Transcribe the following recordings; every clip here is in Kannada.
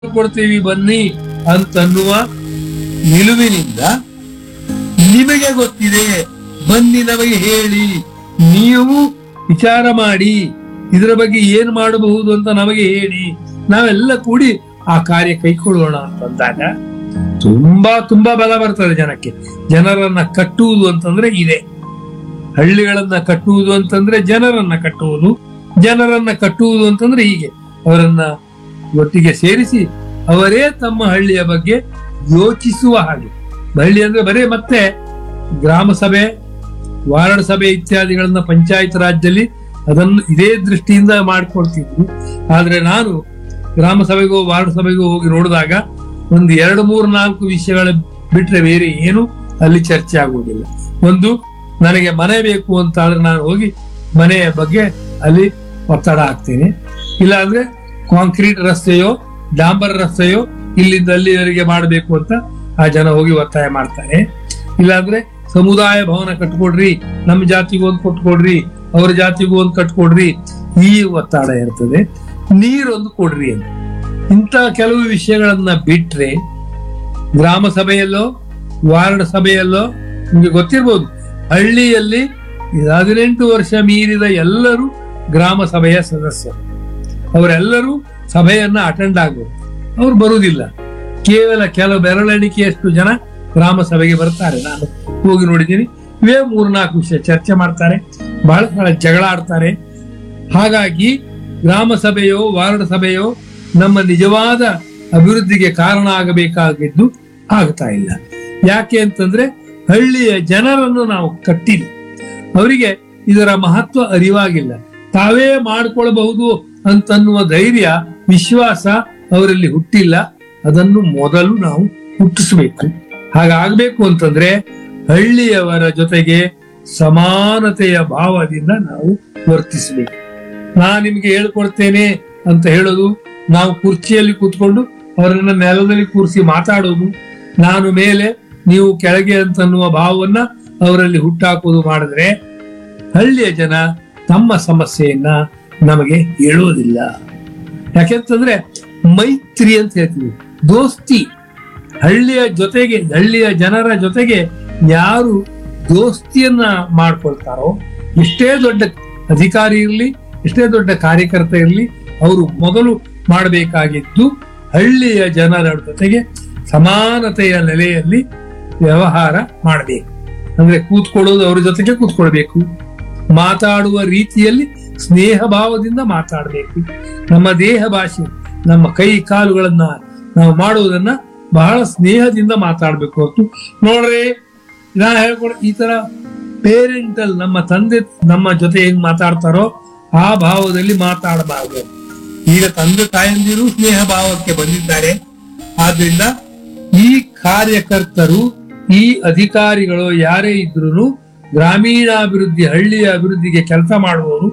ಕೊಡ್ತೀವಿ ಬನ್ನಿ ಅಂತನ್ನುವ ನಿಲುವಿನಿಂದ ನಿಮಗೆ ಗೊತ್ತಿದೆ ಬನ್ನಿ ನಮಗೆ ಹೇಳಿ ನೀವು ವಿಚಾರ ಮಾಡಿ ಇದರ ಬಗ್ಗೆ ಏನ್ ಮಾಡಬಹುದು ಅಂತ ನಮಗೆ ಹೇಳಿ ನಾವೆಲ್ಲ ಕೂಡಿ ಆ ಕಾರ್ಯ ಕೈಗೊಳ್ಳೋಣ ಅಂತಂದಾಗ ತುಂಬಾ ತುಂಬಾ ಬಲ ಬರ್ತದೆ ಜನಕ್ಕೆ ಜನರನ್ನ ಕಟ್ಟುವುದು ಅಂತಂದ್ರೆ ಇದೆ ಹಳ್ಳಿಗಳನ್ನ ಕಟ್ಟುವುದು ಅಂತಂದ್ರೆ ಜನರನ್ನ ಕಟ್ಟುವುದು ಜನರನ್ನ ಕಟ್ಟುವುದು ಅಂತಂದ್ರೆ ಹೀಗೆ ಅವರನ್ನ ಒಟ್ಟಿಗೆ ಸೇರಿಸಿ ಅವರೇ ತಮ್ಮ ಹಳ್ಳಿಯ ಬಗ್ಗೆ ಯೋಚಿಸುವ ಹಾಗೆ ಹಳ್ಳಿ ಅಂದ್ರೆ ಬರೇ ಮತ್ತೆ ಗ್ರಾಮ ಸಭೆ ವಾರ್ಡ್ ಸಭೆ ಇತ್ಯಾದಿಗಳನ್ನ ಪಂಚಾಯತ್ ರಾಜ್ಯದಲ್ಲಿ ಅದನ್ನು ಇದೇ ದೃಷ್ಟಿಯಿಂದ ಮಾಡ್ಕೊಳ್ತಿದ್ರು ಆದ್ರೆ ನಾನು ಗ್ರಾಮ ಸಭೆಗೋ ವಾರ್ಡ್ ಸಭೆಗೋ ಹೋಗಿ ನೋಡಿದಾಗ ಒಂದು ಎರಡು ಮೂರು ನಾಲ್ಕು ವಿಷಯಗಳ ಬಿಟ್ರೆ ಬೇರೆ ಏನು ಅಲ್ಲಿ ಚರ್ಚೆ ಆಗುವುದಿಲ್ಲ ಒಂದು ನನಗೆ ಮನೆ ಬೇಕು ಅಂತ ಆದ್ರೆ ನಾನು ಹೋಗಿ ಮನೆಯ ಬಗ್ಗೆ ಅಲ್ಲಿ ಒತ್ತಡ ಹಾಕ್ತೇನೆ ಇಲ್ಲ ಅಂದ್ರೆ ಕಾಂಕ್ರೀಟ್ ರಸ್ತೆಯೋ ಡಾಂಬರ್ ರಸ್ತೆಯೋ ಇಲ್ಲಿಂದ ಅಲ್ಲಿವರೆಗೆ ಮಾಡಬೇಕು ಅಂತ ಆ ಜನ ಹೋಗಿ ಒತ್ತಾಯ ಮಾಡ್ತಾರೆ ಇಲ್ಲಾಂದ್ರೆ ಸಮುದಾಯ ಭವನ ಕಟ್ಕೊಡ್ರಿ ನಮ್ಮ ಜಾತಿಗೂ ಒಂದು ಕೊಟ್ಕೊಡ್ರಿ ಅವ್ರ ಜಾತಿಗೂ ಒಂದು ಕಟ್ಕೊಡ್ರಿ ಈ ಒತ್ತಡ ಇರ್ತದೆ ನೀರೊಂದು ಕೊಡ್ರಿ ಅಂತ ಇಂಥ ಕೆಲವು ವಿಷಯಗಳನ್ನ ಬಿಟ್ರೆ ಗ್ರಾಮ ಸಭೆಯಲ್ಲೋ ವಾರ್ಡ್ ಸಭೆಯಲ್ಲೋ ನಿಮಗೆ ಗೊತ್ತಿರ್ಬೋದು ಹಳ್ಳಿಯಲ್ಲಿ ಹದಿನೆಂಟು ವರ್ಷ ಮೀರಿದ ಎಲ್ಲರೂ ಗ್ರಾಮ ಸಭೆಯ ಸದಸ್ಯರು ಅವರೆಲ್ಲರೂ ಸಭೆಯನ್ನ ಅಟೆಂಡ್ ಆಗಬಹುದು ಅವ್ರು ಬರುವುದಿಲ್ಲ ಕೇವಲ ಕೆಲವು ಬೆರಳೆಣಿಕೆಯಷ್ಟು ಜನ ಗ್ರಾಮ ಸಭೆಗೆ ಬರ್ತಾರೆ ನಾನು ಹೋಗಿ ನೋಡಿದ್ದೀನಿ ಇವೇ ಮೂರ್ನಾಲ್ಕು ವಿಷಯ ಚರ್ಚೆ ಮಾಡ್ತಾರೆ ಬಹಳ ಬಹಳ ಜಗಳ ಆಡ್ತಾರೆ ಹಾಗಾಗಿ ಗ್ರಾಮ ಸಭೆಯೋ ವಾರ್ಡ್ ಸಭೆಯೋ ನಮ್ಮ ನಿಜವಾದ ಅಭಿವೃದ್ಧಿಗೆ ಕಾರಣ ಆಗಬೇಕಾಗಿದ್ದು ಆಗ್ತಾ ಇಲ್ಲ ಯಾಕೆ ಅಂತಂದ್ರೆ ಹಳ್ಳಿಯ ಜನರನ್ನು ನಾವು ಕಟ್ಟಿಲ್ಲ ಅವರಿಗೆ ಇದರ ಮಹತ್ವ ಅರಿವಾಗಿಲ್ಲ ತಾವೇ ಮಾಡ್ಕೊಳ್ಬಹುದು ಅಂತನ್ನುವ ಧೈರ್ಯ ವಿಶ್ವಾಸ ಅವರಲ್ಲಿ ಹುಟ್ಟಿಲ್ಲ ಅದನ್ನು ಮೊದಲು ನಾವು ಹುಟ್ಟಿಸಬೇಕು ಹಾಗಾಗ್ಬೇಕು ಅಂತಂದ್ರೆ ಹಳ್ಳಿಯವರ ಜೊತೆಗೆ ಸಮಾನತೆಯ ಭಾವದಿಂದ ನಾವು ವರ್ತಿಸಬೇಕು ನಾ ನಿಮ್ಗೆ ಹೇಳ್ಕೊಡ್ತೇನೆ ಅಂತ ಹೇಳೋದು ನಾವು ಕುರ್ಚಿಯಲ್ಲಿ ಕೂತ್ಕೊಂಡು ಅವರನ್ನ ನೆಲದಲ್ಲಿ ಕೂರಿಸಿ ಮಾತಾಡೋದು ನಾನು ಮೇಲೆ ನೀವು ಕೆಳಗೆ ಅಂತನ್ನುವ ಭಾವವನ್ನ ಅವರಲ್ಲಿ ಹುಟ್ಟಾಕೋದು ಮಾಡಿದ್ರೆ ಹಳ್ಳಿಯ ಜನ ತಮ್ಮ ಸಮಸ್ಯೆಯನ್ನ ನಮಗೆ ಹೇಳೋದಿಲ್ಲ ಯಾಕೆಂತಂದ್ರೆ ಮೈತ್ರಿ ಅಂತ ಹೇಳ್ತೀವಿ ದೋಸ್ತಿ ಹಳ್ಳಿಯ ಜೊತೆಗೆ ಹಳ್ಳಿಯ ಜನರ ಜೊತೆಗೆ ಯಾರು ದೋಸ್ತಿಯನ್ನ ಮಾಡ್ಕೊಳ್ತಾರೋ ಎಷ್ಟೇ ದೊಡ್ಡ ಅಧಿಕಾರಿ ಇರಲಿ ಎಷ್ಟೇ ದೊಡ್ಡ ಕಾರ್ಯಕರ್ತ ಇರಲಿ ಅವರು ಮೊದಲು ಮಾಡಬೇಕಾಗಿದ್ದು ಹಳ್ಳಿಯ ಜನರ ಜೊತೆಗೆ ಸಮಾನತೆಯ ನೆಲೆಯಲ್ಲಿ ವ್ಯವಹಾರ ಮಾಡಬೇಕು ಅಂದ್ರೆ ಕೂತ್ಕೊಳ್ಳೋದು ಅವ್ರ ಜೊತೆಗೆ ಕೂತ್ಕೊಳ್ಬೇಕು ಮಾತಾಡುವ ರೀತಿಯಲ್ಲಿ ಸ್ನೇಹ ಭಾವದಿಂದ ಮಾತಾಡಬೇಕು ನಮ್ಮ ದೇಹ ಭಾಷೆ ನಮ್ಮ ಕೈ ಕಾಲುಗಳನ್ನ ನಾವು ಮಾಡುವುದನ್ನ ಬಹಳ ಸ್ನೇಹದಿಂದ ಮಾತಾಡ್ಬೇಕು ಹೊತ್ತು ನೋಡ್ರಿ ನಾ ಹೇಳ್ಕೊಡ ಈ ತರ ಪೇರೆಂಟಲ್ ನಮ್ಮ ತಂದೆ ನಮ್ಮ ಜೊತೆ ಹೆಂಗ್ ಮಾತಾಡ್ತಾರೋ ಆ ಭಾವದಲ್ಲಿ ಮಾತಾಡಬಾರದು ಈಗ ತಂದೆ ತಾಯಂದಿರು ಸ್ನೇಹ ಭಾವಕ್ಕೆ ಬಂದಿದ್ದಾರೆ ಆದ್ರಿಂದ ಈ ಕಾರ್ಯಕರ್ತರು ಈ ಅಧಿಕಾರಿಗಳು ಯಾರೇ ಇದ್ರು ಗ್ರಾಮೀಣಾಭಿವೃದ್ಧಿ ಹಳ್ಳಿಯ ಅಭಿವೃದ್ಧಿಗೆ ಕೆಲಸ ಮಾಡುವವರು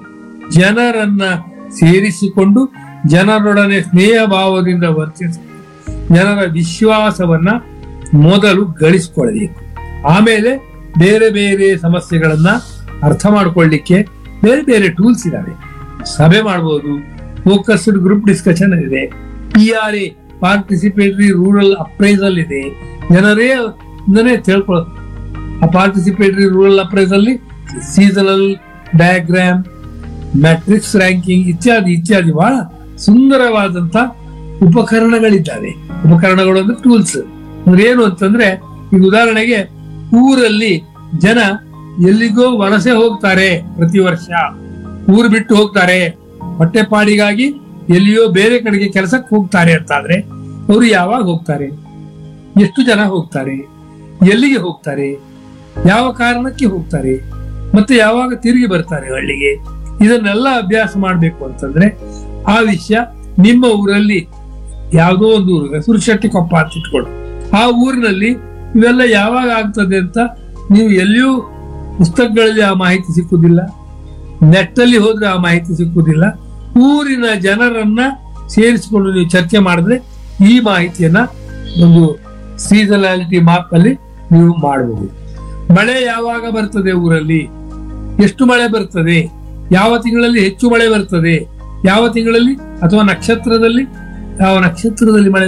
ಜನರನ್ನ ಸೇರಿಸಿಕೊಂಡು ಜನರೊಡನೆ ಸ್ನೇಹ ಭಾವದಿಂದ ವರ್ತಿಸಿ ಜನರ ವಿಶ್ವಾಸವನ್ನ ಮೊದಲು ಗಳಿಸಿಕೊಳ್ಳಬೇಕು ಆಮೇಲೆ ಬೇರೆ ಬೇರೆ ಸಮಸ್ಯೆಗಳನ್ನ ಅರ್ಥ ಮಾಡ್ಕೊಳ್ಳಿಕ್ಕೆ ಬೇರೆ ಬೇರೆ ಟೂಲ್ಸ್ ಇದಾವೆ ಸಭೆ ಮಾಡಬಹುದು ಫೋಕಸ್ಡ್ ಗ್ರೂಪ್ ಡಿಸ್ಕಷನ್ ಇದೆ P R A participatory rural appraisal ಇದೆ ಜನರೇ ಇಂದನೇ ತಿಳ್ಕೊಳ್ಳೋ ಆ participatory rural appraisal seasonal diagram matrix ranking ಇತ್ಯಾದಿ ಇತ್ಯಾದಿ ಬಹಳ ಸುಂದರವಾದಂತ ಉಪಕರಣಗಳಿದ್ದಾವೆ ಉಪಕರಣಗಳು ಅಂದ್ರೆ ಟೂಲ್ಸ್ ಅಂದ್ರೆ ಏನು ಅಂತಂದ್ರೆ ಈಗ ಉದಾಹರಣೆಗೆ ಊರಲ್ಲಿ ಜನ ಎಲ್ಲಿಗೋ ವಲಸೆ ಹೋಗ್ತಾರೆ ಪ್ರತಿ ವರ್ಷ ಊರು ಬಿಟ್ಟು ಹೋಗ್ತಾರೆ ಹೊಟ್ಟೆಪಾಡಿಗಾಗಿ ಎಲ್ಲಿಯೋ ಬೇರೆ ಕಡೆಗೆ ಕೆಲಸಕ್ಕೆ ಹೋಗ್ತಾರೆ ಅಂತಾದ್ರೆ ಅವರು ಯಾವಾಗ ಹೋಗ್ತಾರೆ ಎಷ್ಟು ಜನ ಹೋಗ್ತಾರೆ ಎಲ್ಲಿಗೆ ಹೋಗ್ತಾರೆ ಯಾವ ಕಾರಣಕ್ಕೆ ಹೋಗ್ತಾರೆ ಮತ್ತೆ ಯಾವಾಗ ತಿರುಗಿ ಬರ್ತಾರೆ ಹಳ್ಳಿಗೆ ಇದನ್ನೆಲ್ಲ ಅಭ್ಯಾಸ ಮಾಡ್ಬೇಕು ಅಂತಂದ್ರೆ ಆ ವಿಷಯ ನಿಮ್ಮ ಊರಲ್ಲಿ ಯಾವುದೋ ಒಂದು ಊರು ಹೆಸರು ಶೆಟ್ಟಿ ಕೊಪ್ಪ ಅಂತ ಇಟ್ಕೊಳ್ಳಿ ಆ ಊರಿನಲ್ಲಿ ಇವೆಲ್ಲ ಯಾವಾಗ ಆಗ್ತದೆ ಅಂತ ನೀವು ಎಲ್ಲಿಯೂ ಪುಸ್ತಕಗಳಲ್ಲಿ ಆ ಮಾಹಿತಿ ಸಿಕ್ಕುದಿಲ್ಲ ನೆಟ್ಟಲ್ಲಿ ಹೋದ್ರೆ ಆ ಮಾಹಿತಿ ಸಿಕ್ಕುದಿಲ್ಲ ಊರಿನ ಜನರನ್ನ ಸೇರಿಸಿಕೊಂಡು ನೀವು ಚರ್ಚೆ ಮಾಡಿದ್ರೆ ಈ ಮಾಹಿತಿಯನ್ನ ಒಂದು ಸೀಸನಾಲಿಟಿ ಮಾಪ್ ಅಲ್ಲಿ ನೀವು ಮಾಡಬಹುದು ಮಳೆ ಯಾವಾಗ ಬರ್ತದೆ ಊರಲ್ಲಿ ಎಷ್ಟು ಮಳೆ ಬರ್ತದೆ ಯಾವ ತಿಂಗಳಲ್ಲಿ ಹೆಚ್ಚು ಮಳೆ ಬರ್ತದೆ ಯಾವ ತಿಂಗಳಲ್ಲಿ ಅಥವಾ ನಕ್ಷತ್ರದಲ್ಲಿ ಯಾವ ನಕ್ಷತ್ರದಲ್ಲಿ ಮಳೆ